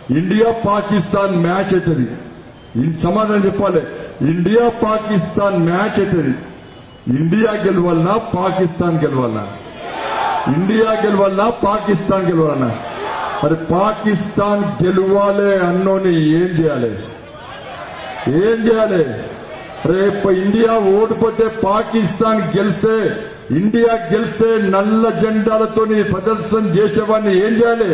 India Pakistan match అవుతుంది ఇన్ సమాధానం చెప్పాలి ఇండియా పాకిస్తాన్ మ్యాచ్ అవుతుంది ఇండియా గెలవాలనా పాకిస్తాన్ గెలవాలనా ఇండియా గెలవాలనా పాకిస్తాన్ గెలవాలనా మరి పాకిస్తాన్ గెలవాలి అన్నోని ఏం చేయాలి ఏం చేయాలి రేపు ఇండియా ఓడిపోతే పాకిస్తాన్ గెలిస్తే ఇండియా గెలిస్తే నల్ల జెండాలతోని ప్రదర్శన చేసేవాడిని ఏం చేయాలి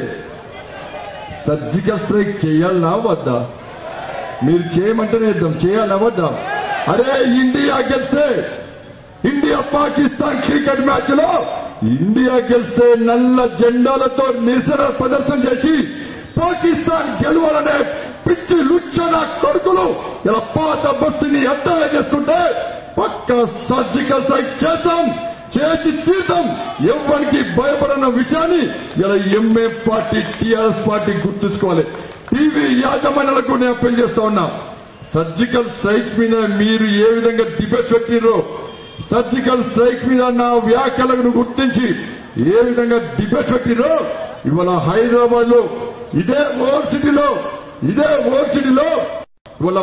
సర్జికల్ స్ట్రైక్ చేయాలనా వద్దా మీరు చేయమంటేనే ఇద్దాం చేయాలా వద్దా అరే ఇండియా గెలిస్తే ఇండియా పాకిస్తాన్ క్రికెట్ మ్యాచ్ లో ఇండియా గెలిస్తే నల్ల జెండాలతో నిరసన ప్రదర్శన చేసి పాకిస్తాన్ గెలవాలనే పిచ్చి లుచ్చన కొడుకులు ఇలా పాత బస్తిని అడ్డంగా చేస్తుంటే పక్క సర్జికల్ స్ట్రైక్ చేద్దాం చేసి తీర్థం ఎవరికి భయపడన్న విషయాన్ని ఇలా ఎంఏ పార్టీ టీఆర్ఎస్ పార్టీ గుర్తుంచుకోవాలి టీవీ యాజమాన్యాలకు నేను అప్పీల్ చేస్తా ఉన్నా సర్జికల్ స్ట్రైక్ మీద మీరు ఏ విధంగా డిబేట్ పెట్టిరో సర్జికల్ స్ట్రైక్ మీద నా వ్యాఖ్యలను గుర్తించి ఏ విధంగా డిబేట్ పెట్టిరో ఇవాళ హైదరాబాద్ లో ఇదే ఓల్డ్ సిటీలో ఇదే ఓల్డ్ సిటీలో ఇవాళ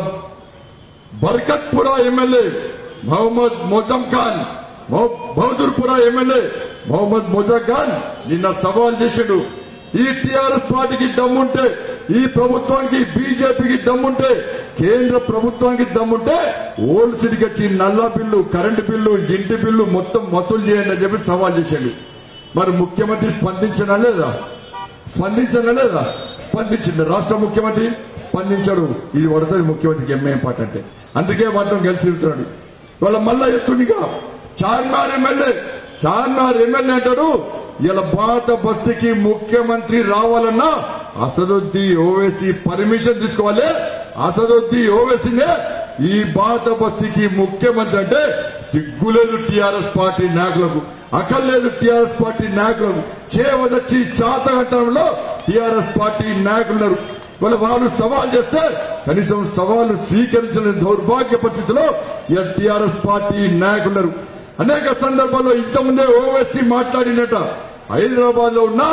బర్కత్పురా ఎమ్మెల్యే మహమ్మద్ మొజం ఖాన్ మహ- బహదూర్పురా ఎమ్మెల్యే మహమ్మద్ మొజం ఖాన్ నిన్న సవాల్ చేసిండు ఈ టీఆర్ఎస్ పార్టీకి దమ్ముంటే ఈ ప్రభుత్వానికి బీజేపీకి దమ్ముంటే కేంద్ర ప్రభుత్వానికి దమ్ముంటే ఓల్డ్ సిటీకి వచ్చి నల్ల బిల్లు కరెంటు బిల్లు ఇంటి బిల్లు మొత్తం వసూలు చేయండి అని చెప్పి సవాల్ చేశాడు మరి ముఖ్యమంత్రి స్పందించడా లేదా స్పందించడా లేదా స్పందించింది రాష్ట్ర ముఖ్యమంత్రి స్పందించాడు ఇది పడుతుంది ముఖ్యమంత్రికి ఎంఏ పార్టీ అంటే అందుకే మాత్రం గెలిచి తిరుగుతున్నాడు వాళ్ళ మళ్ళా ఎత్తుండిగా చార్మినార్ ఎమ్మెల్యే చార్మినార్ ఎమ్మెల్యే అంటాడు ఇలా భారత బస్తీకి ముఖ్యమంత్రి రావాలన్నా అసదుద్దీ ఓవేసీ పర్మిషన్ తీసుకోవాలి అసదుద్దీ ఓవేసీనే ఈ భారత బస్తీకి ముఖ్యమంత్రి అంటే సిగ్గులేదు టీఆర్ఎస్ పార్టీ నాయకులకు అక్కర్లేదు టీఆర్ఎస్ పార్టీ నాయకులకు చేయవదచ్చి చాతగట్టడంలో టీఆర్ఎస్ పార్టీ నాయకులున్నారు వాళ్ళ వాళ్ళు సవాల్ చేస్తే కనీసం సవాలు స్వీకరించలేని దౌర్భాగ్య పరిస్థితిలో ఇలా టీఆర్ఎస్ పార్టీ నాయకులున్నారు అనేక సందర్భాల్లో ఇంతకుముందే ఓవైసీ మాట్లాడినట హైదరాబాద్ లో ఉన్న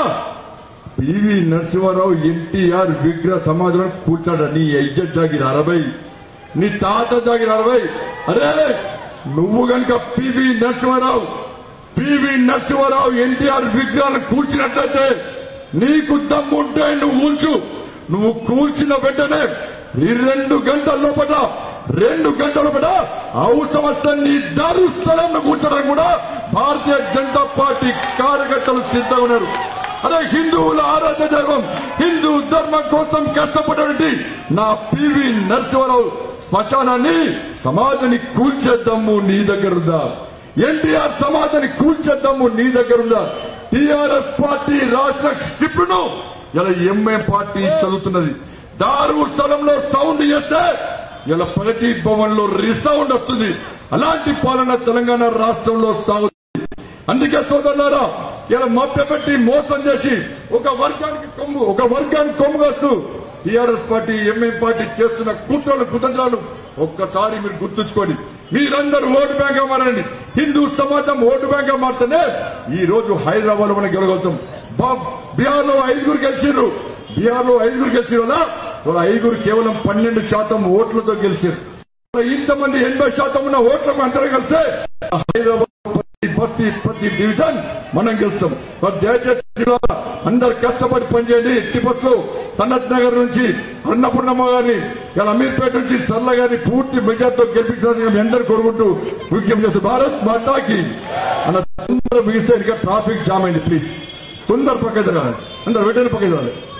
పివి నరసింహారావు ఎన్టీఆర్ విగ్రహ సమాధిలో కూర్చాడు నీ ఇజ్జత్ జాగిర్ అరవై నీ తాత జాగిర్ అరవై అరే నువ్వు గనుక పివి నరసింహారావు పివి నరసింహారావు ఎన్టీఆర్ విగ్రహాన్ని కూల్చినట్లయితే నీకు దమ్ముంటే నువ్వు కూల్చు నువ్వు కూల్చిన వెంటనే ఈ రెండు గంటల లోపల రెండు గంటల లోపల అవసరం వస్తే నీ ధరుస్థలంలో కూర్చోడానికి కూడా భారతీయ జనతా పార్టీ కార్యకర్తలు సిద్ధంగా ఉన్నారు అదే హిందువుల ఆరాధ్య దైవం హిందూ ధర్మం కోసం కష్టపడేటువంటి నా పివి నరసింహారావు శ్మశానాన్ని సమాధిని కూల్చేద్దాము నీ దగ్గరుందా ఎన్టీఆర్ సమాధిని కూల్చేద్దాము నీ దగ్గరుందా టీఆర్ఎస్ పార్టీ రాష్ట్ర స్క్రిప్ట్ ను ఇలా ఎంఏ పార్టీ చదువుతున్నది దారు స్థలంలో సౌండ్ చేస్తే ఇలా ప్రగతి భవన్ లో రిసౌండ్ వస్తుంది అలాంటి పాలన తెలంగాణ రాష్ట్రంలో సాగు అందుకే సోదరులారా ఇలా మభ్యపెట్టి మోసం చేసి ఒక వర్గానికి కొమ్ము ఒక వర్గానికి కొమ్ము కాస్తూ టీఆర్ఎస్ పార్టీ ఎంఐ పార్టీ చేస్తున్న కుట్రలు కుతంత్రాలు ఒక్కసారి మీరు గుర్తుంచుకోండి మీరందరూ ఓటు బ్యాంక్ మారండి హిందూ సమాజం ఓటు బ్యాంక్ మారితేనే ఈ రోజు హైదరాబాద్ మనం గెలగలుగుతాం బీహార్ లో ఐదుగురు గెలిచిర్రు బీహార్ లో ఐదుగురు గెలిచిరు కదా వాళ్ళ ఐదుగురు కేవలం పన్నెండు శాతం ఓట్లతో గెలిచారు ఇంతమంది ఎనభై శాతం ఉన్న ఓట్ల అందరం కలిస్తే హైదరాబాద్ ప్రతి బస్తీ ప్రతి డివిజన్ మనం గెలుస్తాం మరి దయచేసి అందరు కష్టపడి పనిచేయండి టిపస్ లో సనత్ నగర్ నుంచి అన్నపూర్ణమ్మ గారిని ఇలా అమీర్పేట నుంచి సర్ల గారిని పూర్తి మెజార్టీతో గెలిపించాలని మేము అందరూ కోరుకుంటూ విజ్ఞప్తి చేస్తూ భారత్ మాతాకి అన్న తొందర మిగిస్తే ఇంకా ట్రాఫిక్ జామ్ అయింది ప్లీజ్ తొందర పక్క ఎదగాలి అందరు వెంటనే పక్క ఎదగాలి